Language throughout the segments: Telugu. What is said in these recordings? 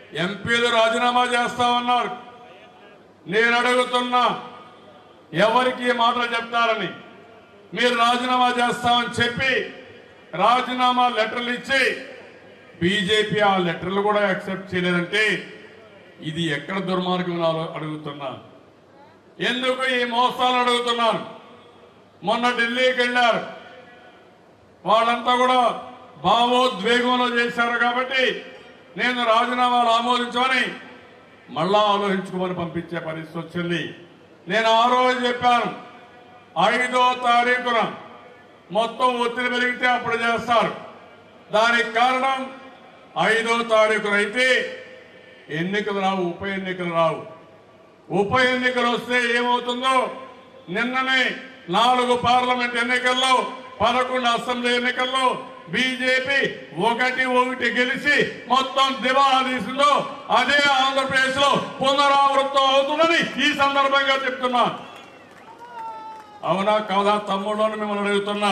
ఎంపీలు రాజీనామా చేస్తామన్నారు నేను అడుగుతున్నా ఎవరికి ఈ మాటలు చెప్తారని మీరు రాజీనామా చేస్తామని చెప్పి రాజీనామా లెటర్లు ఇచ్చి బీజేపీ ఆ లెటర్లు కూడా యాక్సెప్ట్ చేయలేదంటే ఇది ఎక్కడ దుర్మార్గం అని అడుగుతున్నా ఎందుకు ఈ మోసాలు అడుగుతున్నాను మొన్న ఢిల్లీకి వెళ్ళారు వాళ్ళంతా కూడా భావోద్వేగంలో చేశారు కాబట్టి నేను రాజీనామాలు ఆమోదించమని మళ్ళా ఆలోచించుకోమని పంపించే పరిస్థితి వచ్చింది నేను ఆ రోజు చెప్పాను ఐదో తారీఖున మొత్తం ఒత్తిడి పెరిగితే అప్పుడు చేస్తారు దానికి కారణం ఐదో తారీఖున అయితే ఎన్నికలు రావు ఉప ఎన్నికలు రావు ఉప ఎన్నికలు వస్తే ఏమవుతుందో నిన్ననే నాలుగు పార్లమెంట్ ఎన్నికల్లో పదకొండు అసెంబ్లీ ఎన్నికల్లో బీజేపీ ఒకటి ఒకటి గెలిచి మొత్తం దివాలా తీసిందో అదే ఆంధ్రప్రదేశ్ లో పునరావృతం అవుతుందని ఈ సందర్భంగా చెప్తున్నా అవునా కాదా తమ్ముళ్ళని మిమ్మల్ని అడుగుతున్నా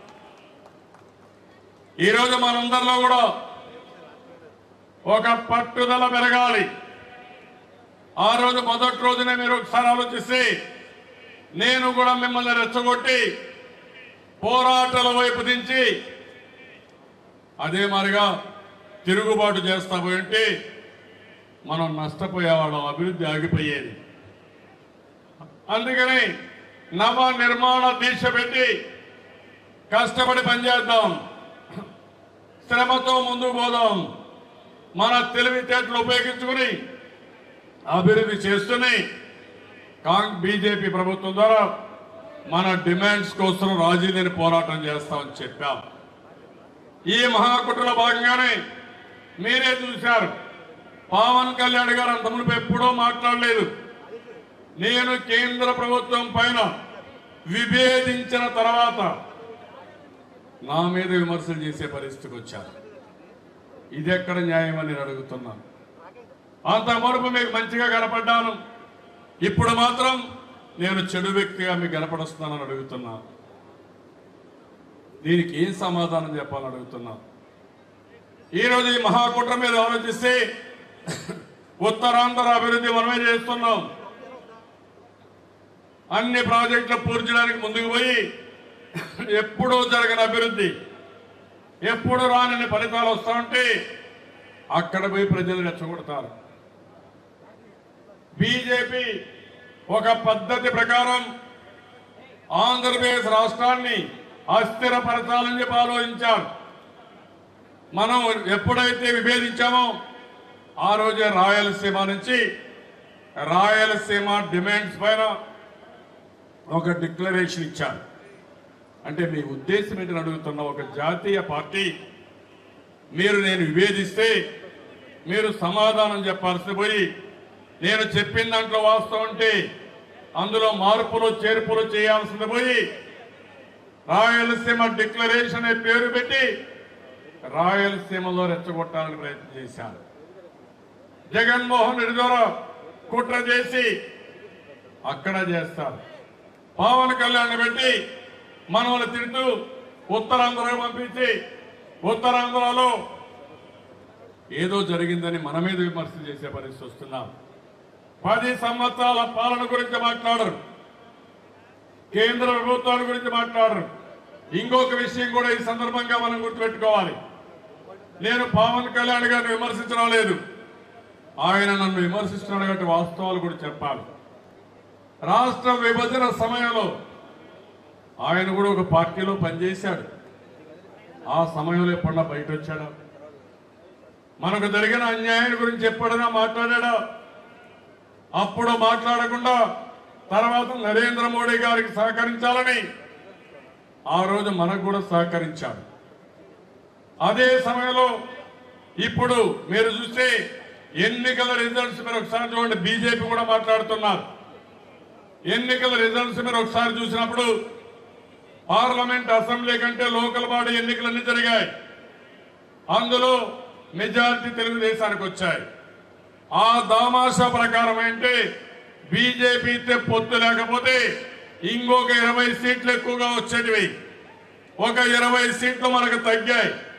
ఈరోజు మనందరిలో కూడా ఒక పట్టుదల పెరగాలి ఆ రోజు మొదటి రోజునే మీరు ఒకసారి ఆలోచిస్తే నేను కూడా మిమ్మల్ని రెచ్చగొట్టి పోరాటాల వైపు దించి అదే మాదిరిగా తిరుగుబాటు చేస్తా పోయింటే మనం నష్టపోయేవాళ్ళం అభివృద్ధి ఆగిపోయేది అందుకని నవ నిర్మాణ దీక్ష పెట్టి కష్టపడి పనిచేద్దాం శ్రమతో ముందుకు పోదాం మన తెలివితేటలు ఉపయోగించుకుని అభివృద్ధి చేస్తూనే కాంగ్ బీజేపీ ప్రభుత్వం ద్వారా మన డిమాండ్స్ కోసం రాజీ లేని పోరాటం చేస్తామని చెప్పాం ఈ మహాకుట్రలో భాగంగానే మీరే చూశారు పవన్ కళ్యాణ్ గారు అంతమునుపు ఎప్పుడూ మాట్లాడలేదు నేను కేంద్ర ప్రభుత్వం పైన విభేదించిన తర్వాత నా మీద విమర్శలు చేసే పరిస్థితికి వచ్చారు ఇది ఎక్కడ న్యాయం అని నేను అడుగుతున్నాను అంత మరుపు మీకు మంచిగా కనపడ్డాను ఇప్పుడు మాత్రం నేను చెడు వ్యక్తిగా మీకు కనపడుస్తున్నానని అడుగుతున్నాను దీనికి ఏం సమాధానం చెప్పాలని అడుగుతున్నాను ఈరోజు ఈ మహాకుట్ర మీద ఆలోచిస్తే ఉత్తరాంధ్ర అభివృద్ధి మనమే చేస్తున్నాం అన్ని ప్రాజెక్టులు పూర్తి చేయడానికి ముందుకు పోయి ఎప్పుడూ జరగని అభివృద్ధి ఎప్పుడు రాని ఫలితాలు వస్తా ఉంటే అక్కడ పోయి ప్రజలు రెచ్చగొడతారు బీజేపీ ఒక పద్ధతి ప్రకారం ఆంధ్రప్రదేశ్ రాష్ట్రాన్ని అస్థిరపరచాలని చెప్పి ఆలోచించారు మనం ఎప్పుడైతే విభేదించామో ఆ రోజే రాయలసీమ నుంచి రాయలసీమ డిమాండ్స్ పైన ఒక డిక్లరేషన్ ఇచ్చారు అంటే మీ ఉద్దేశం ఏంటని అడుగుతున్న ఒక జాతీయ పార్టీ మీరు నేను విభేదిస్తే మీరు సమాధానం చెప్పాల్సి పోయి నేను చెప్పిన దాంట్లో వాస్తవం అంటే అందులో మార్పులు చేర్పులు చేయాల్సింది పోయి రాయలసీమ డిక్లరేషన్ అనే పేరు పెట్టి రాయలసీమలో రెచ్చగొట్టాలని ప్రయత్నం చేశారు జగన్మోహన్ రెడ్డి ద్వారా కుట్ర చేసి అక్కడ చేస్తారు పవన్ కళ్యాణ్ పెట్టి మనల్ని తింటూ ఉత్తరాంధ్రకు పంపించి ఉత్తరాంధ్రలో ఏదో జరిగిందని మన మీద విమర్శ చేసే పరిస్థితి వస్తున్నాం పది సంవత్సరాల పాలన గురించి మాట్లాడరు కేంద్ర ప్రభుత్వాల గురించి మాట్లాడరు ఇంకొక విషయం కూడా ఈ సందర్భంగా మనం గుర్తుపెట్టుకోవాలి నేను పవన్ కళ్యాణ్ గారిని విమర్శించడం లేదు ఆయన నన్ను విమర్శిస్తున్నాడు కాబట్టి వాస్తవాలు కూడా చెప్పాలి రాష్ట్ర విభజన సమయంలో ఆయన కూడా ఒక పార్టీలో పనిచేశాడు ఆ సమయంలో ఎప్పుడన్నా బయట వచ్చాడా మనకు జరిగిన అన్యాయం గురించి ఎప్పుడైనా మాట్లాడాడా అప్పుడు మాట్లాడకుండా తర్వాత నరేంద్ర మోడీ గారికి సహకరించాలని ఆ రోజు మనకు కూడా సహకరించాడు అదే సమయంలో ఇప్పుడు మీరు చూస్తే ఎన్నికల రిజల్ట్స్ మీరు ఒకసారి చూడండి బీజేపీ కూడా మాట్లాడుతున్నారు ఎన్నికల రిజల్ట్స్ మీరు ఒకసారి చూసినప్పుడు పార్లమెంట్ అసెంబ్లీ కంటే లోకల్ బాడీ ఎన్నికలన్నీ జరిగాయి అందులో మెజారిటీ తెలుగుదేశానికి వచ్చాయి ఆ దామాషా ప్రకారం అంటే బీజేపీతో పొత్తు లేకపోతే ఇంకొక ఇరవై సీట్లు ఎక్కువగా వచ్చేటివి ఒక ఇరవై సీట్లు మనకు తగ్గాయి